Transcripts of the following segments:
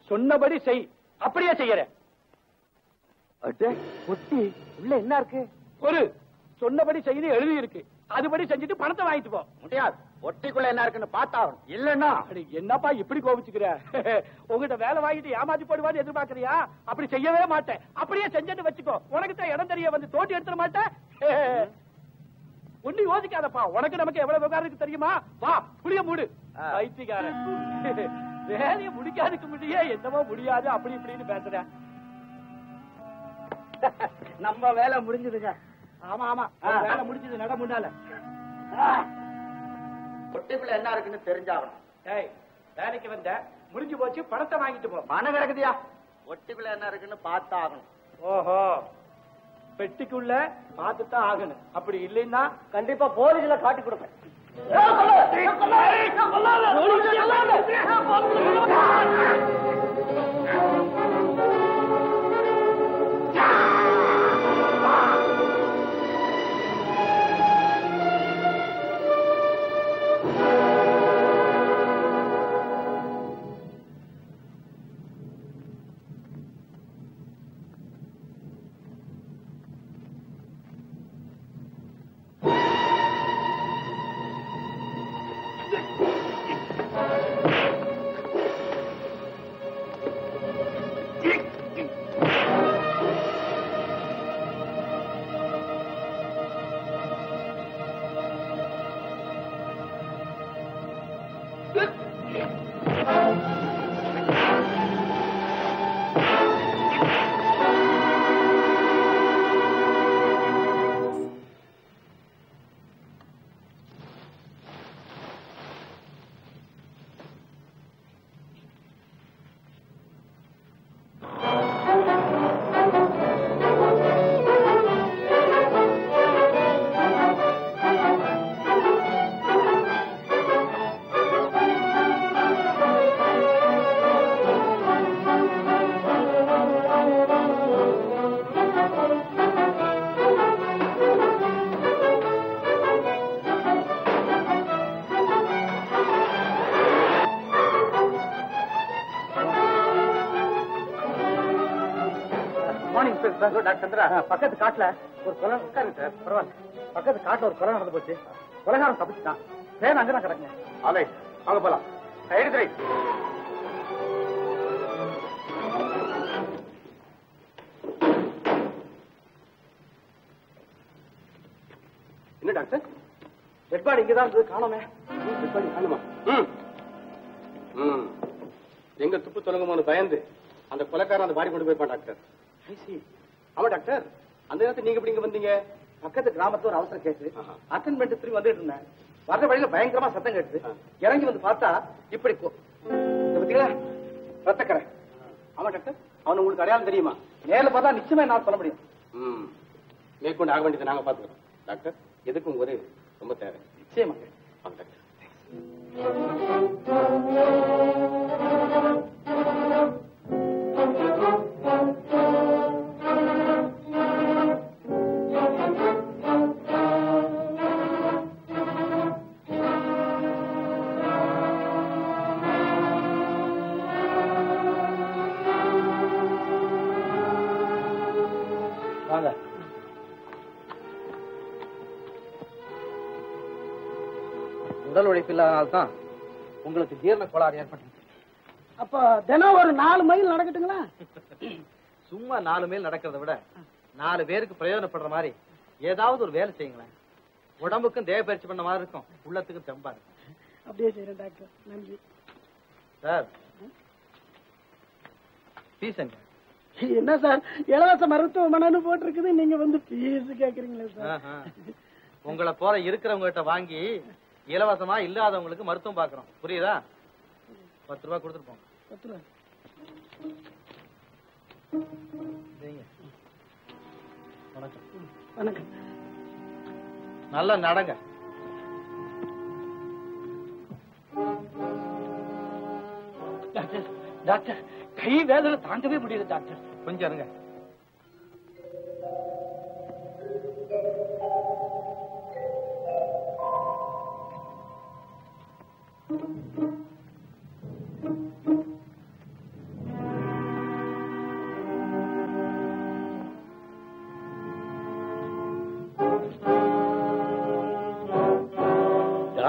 சொன்னபடி செய் அப்படியே செய்யறேன் அட்டே பொட்டி உள்ள என்ன இருக்கு ஒரு சொன்னபடி செய்து எழுதி இருக்கு அதுபடி செஞ்சுட்டு பணத்தை வாங்கிட்டு போ முடியாது பொட்டிக்குள்ள என்ன இருக்குன்னு பார்த்தாகணும் இல்லன்னா அடி, என்னப்பா இப்படி கோபிச்சுக்கிற உங்ககிட்ட வேலை வாங்கிட்டு ஏமாத்தி போடுவான்னு எதிர்பார்க்கறியா அப்படி செய்யவே மாட்டேன் அப்படியே செஞ்சுட்டு வச்சுக்கோ உனக்கு தான் இடம் தெரிய வந்து தோட்டி எடுத்துட மாட்டேன் ஒண்ணு யோசிக்காதப்பா உனக்கு நமக்கு எவ்வளவு விவகாரம் இருக்கு தெரியுமா வா புளிய மூடு ஆ. பைத்தியக்காரன் வேலையை முடிக்காதுக்கு முடியே என்னமோ முடியாது அப்படி இப்படின்னு பேசுறேன் நம்ம வேலை முடிஞ்சதுங்க ஆமா ஆமா ஆ. வேலை முடிஞ்சது நட முன்னால பொட்டிக்குள்ள என்ன இருக்குன்னு தெரிஞ்சாகணும் ஏய் வேலைக்கு வந்த முடிஞ்சு போச்சு பணத்தை வாங்கிட்டு போ பணம் கிடக்குதியா பொட்டிக்குள்ள என்ன இருக்குன்னு பார்த்தாகணும் ஓஹோ பெட்டிக்குள்ள பார்த்துதான் ஆகணும் அப்படி இல்லைன்னா கண்டிப்பா போலீஸ்ல காட்டி கொடுப்பேன் மார்னிங் சார் டாக்டர் சந்திரா பக்கத்து காட்டுல ஒரு கொலை உட்காருங்க சார் பரவாயில்ல பக்கத்து காட்டுல ஒரு கொலை நடந்து போச்சு கொலைகாரம் தப்பிச்சுட்டான் வேணும் அங்கதான் கிடக்குங்க அலை வாங்க போலாம் எடுத்துரை என்ன டாக்டர் டெட் பாடி இங்கதான் இருந்தது காணோமே டெட் பாடி காணுமா ம். ம். எங்க துப்பு தொடங்குமோன்னு பயந்து அந்த கொலைக்காரன் அந்த பாடி கொண்டு போயிருப்பான் டாக்டர் ஆமா டாக்டர் அந்த நேரத்துல நீங்க எப்படி இங்க வந்தீங்க பக்கத்து கிராமத்துல ஒரு அவசர கேஸ் ஆஹா. அட்டன் பண்ணிட்டு திரும்பி வந்துட்டு இருந்தேன் வர்ற வழியில பயங்கரமா சத்தம் கேட்டுது ஆ. இறங்கி வந்து பார்த்தா இப்படி கொ- இத பாத்தீங்களா ரத்தக்கரை ஆமா டாக்டர் அவன் உங்களுக்கு அடையாளம் தெரியுமா நேர்ல பார்த்தா நிச்சயமா என்னால சொல்ல முடியும் ம். மேற்கொண்டு ஆக வேண்டியதை நாங்க பாத்துக்கிறோம் டாக்டர் எதுக்கும் ஒரு ரொம்ப தேவை நிச்சயமா வாங்க டாக்டர் வாங்க உடல் உழைப்பு இல்லாதனால்தான் உங்களுக்கு ஜீரண கோளாறு ஏற்பட்டது அப்ப தினம் ஒரு நாலு மைல் நடக்கட்டுங்களா சும்மா நாலு மைல் நடக்கிறத விட நாலு பேருக்கு பிரயோஜனப்படுற மாதிரி ஏதாவது ஒரு வேலை செய்யுங்களேன் உடம்புக்கும் தேவ பயிற்சி பண்ண மாதிரி இருக்கும் உள்ளத்துக்கும் தெம்பா இருக்கும் அப்படியே செய்யறேன் டாக்டர் நன்றி சார் ஃபீஸங்க என்ன சார் இலவச மருத்துவமனைன்னு போட்டிருக்குது நீங்க வந்து ஃபீஸ் கேக்குறீங்களே சார் உங்களை போல இருக்கிறவங்க கிட்ட வாங்கி இலவசமா இல்லாதவங்களுக்கு மருத்துவம் பாக்குறோம் புரியுதா பத்து ரூபாய் கொடுத்துட்டு போங்க பத்து ரூபா சரிங்க. வணக்கம் வணக்கம் நல்லா நடங்க டாக்டர் டாக்டர் கை வேதனை தாங்கவே முடியல டாக்டர் கொஞ்சம் இருங்க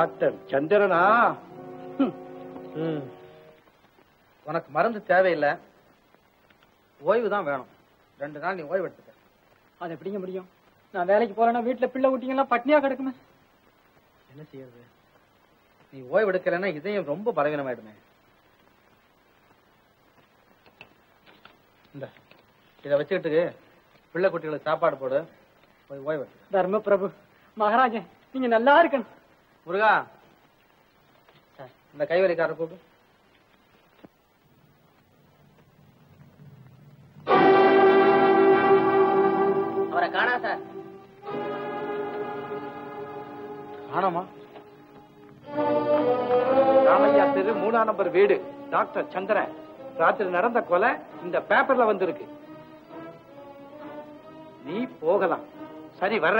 டாக்டர் சந்திரனா ம். உனக்கு மருந்து தேவையில்லை ஓய்வு தான் வேணும் ரெண்டு நாள் நீ ஓய்வு எடுத்துக்க அது எப்படிங்க முடியும் நான் வேலைக்கு போறேன்னா வீட்டுல பிள்ளை குட்டிங்கெல்லாம் பட்னியா கிடக்குமே என்ன செய்யறது நீ ஓய்வு எடுக்கலைன்னா இதயம் ரொம்ப பலவீனமாயிடுமே இந்த இதை வச்சுக்கிட்டு பிள்ளை குட்டிகளுக்கு சாப்பாடு போடு போய் ஓய்வு எடுத்துக்க தர்ம பிரபு மகாராஜன் நீங்க நல்லா இருக்கணும் முருகா இந்த கைவலிக்காரர் கூப்பிடு அவரை காணா சார் ஆனாமா ராமையா தெரு மூணாம் நம்பர் வீடு டாக்டர் சந்திரன் ராத்திரி நடந்த கொலை இந்த பேப்பர்ல வந்திருக்கு நீ போகலாம் சரி வர்ற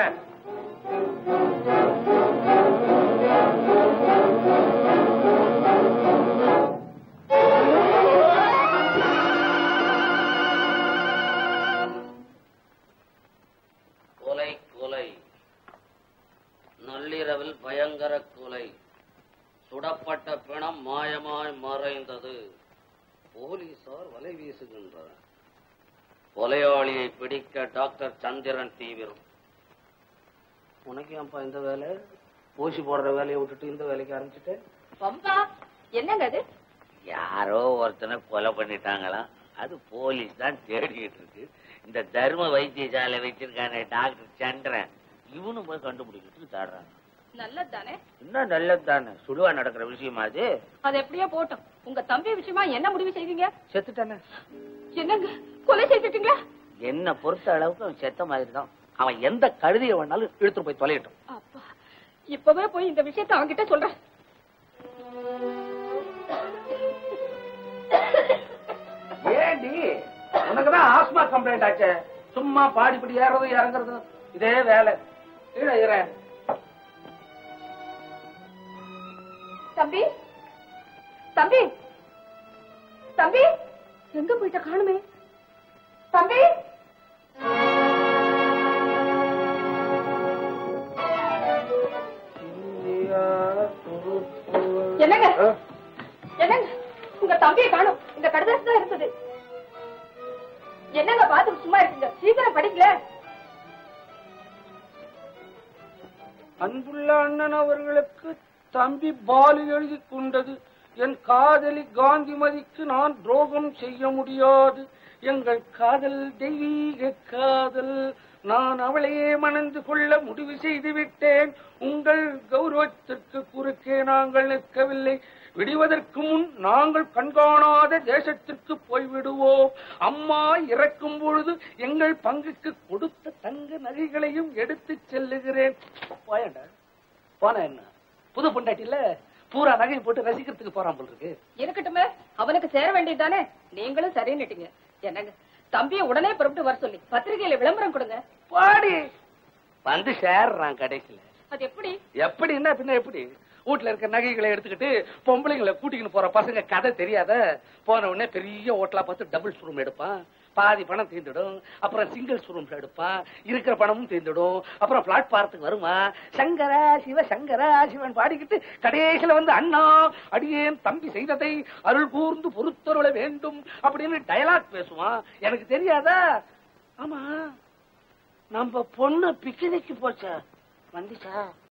கொலை கொலை நள்ளிரவில் பயங்கர கொலை சுடப்பட்ட பிணம் மாயமாய் மறைந்தது போலீசார் வலை வீசுகின்றனர் கொலையாளியை பிடிக்க டாக்டர் சந்திரன் தீவிரம் உனக்கு ஏன்பா இந்த வேலை ஊசி போடுற வேலையை விட்டுட்டு இந்த வேலைக்கு ஆரம்பிச்சுட்டு பம்பா என்னங்க அது யாரோ ஒருத்தனை கொலை பண்ணிட்டாங்களாம் அது போலீஸ் தான் தேடிக்கிட்டு இருக்கு இந்த தர்ம வைத்தியசாலை வச்சிருக்கானே டாக்டர் சந்திரன் இவனும் போய் கண்டுபிடிக்கிட்டு தேடுறாங்க நல்லது தானே இன்னும் நல்லது தானே சுடுவா நடக்கிற விஷயமா அது அது எப்படியோ போட்டோம் உங்க தம்பி விஷயமா என்ன முடிவு செய்வீங்க செத்துட்டானே என்னங்க கொலை செய்துட்டீங்களா என்ன பொறுத்த அளவுக்கு அவன் செத்த மாதிரி தான் அவன் எந்த கழுதியை வேணாலும் இழுத்துட்டு போய் தொலையட்டும் அப்பா இப்பவே போய் இந்த விஷயத்தை அவன்கிட்ட சொல்றேன் ஏண்டி உனக்குதான் ஆஸ்மா கம்ப்ளைண்ட் ஆச்சே சும்மா பாடிப்படி ஏறது இறங்குறது இதே வேலை கீழே இற தம்பி தம்பி தம்பி எங்க போயிட்ட காணுமே தம்பி என்னங்க என்னங்க உங்க தம்பியை காணும் இந்த கடிதாசு தான் இருந்தது என்னங்க பார்த்து சும்மா இருக்கீங்க சீக்கிரம் படிக்கல அன்புள்ள அண்ணன் அவர்களுக்கு தம்பி பாலு எழுதி கொண்டது என் காதலி காந்திமதிக்கு நான் துரோகம் செய்ய முடியாது எங்கள் காதல் தெய்வீக காதல் நான் அவளையே மணந்து கொள்ள முடிவு செய்து விட்டேன் உங்கள் கௌரவத்திற்கு குறுக்கே நாங்கள் நிற்கவில்லை விடுவதற்கு முன் நாங்கள் கண்காணாத தேசத்திற்கு போய்விடுவோம் அம்மா இறக்கும் பொழுது எங்கள் பங்குக்கு கொடுத்த தங்க நகைகளையும் எடுத்துச் செல்லுகிறேன் போயண்டா போன என்ன புது பொண்டாட்டில பூரா நகை போட்டு ரசிக்கிறதுக்கு போறான் போல் இருக்கு இருக்கட்டுமே அவனுக்கு சேர வேண்டியதுதானே நீங்களும் சரின்னுட்டீங்க என்னங்க தம்பியை உடனே புறப்பட்டு வர சொல்லி பத்திரிகையில விளம்பரம் கொடுங்க பாடி வந்து சேர்றான் கடைசியில அது எப்படி எப்படின்னா பின்ன எப்படி வீட்டுல இருக்க நகைகளை எடுத்துக்கிட்டு பொம்பளைங்களை கூட்டிக்கிட்டு போற பசங்க கதை தெரியாத போன உடனே பெரிய ஹோட்டலா பார்த்து டபுள்ஸ் ரூம் எடுப்பான் பாதி பணம் தீர்ந்துடும் அப்புறம் சிங்கிள்ஸ் ரூம் எடுப்பான் இருக்கிற பணமும் தீர்ந்துடும் அப்புறம் பிளாட்பாரத்துக்கு வருமா சங்கரா சிவ சங்கரா சிவன் பாடிக்கிட்டு கடைசியில வந்து அண்ணா அடியேன் தம்பி செய்ததை அருள் கூர்ந்து பொறுத்தருள வேண்டும் அப்படின்னு டயலாக் பேசுவான் எனக்கு தெரியாதா ஆமா நம்ம பொண்ணு பிக்னிக்கு போச்சா வந்துச்சா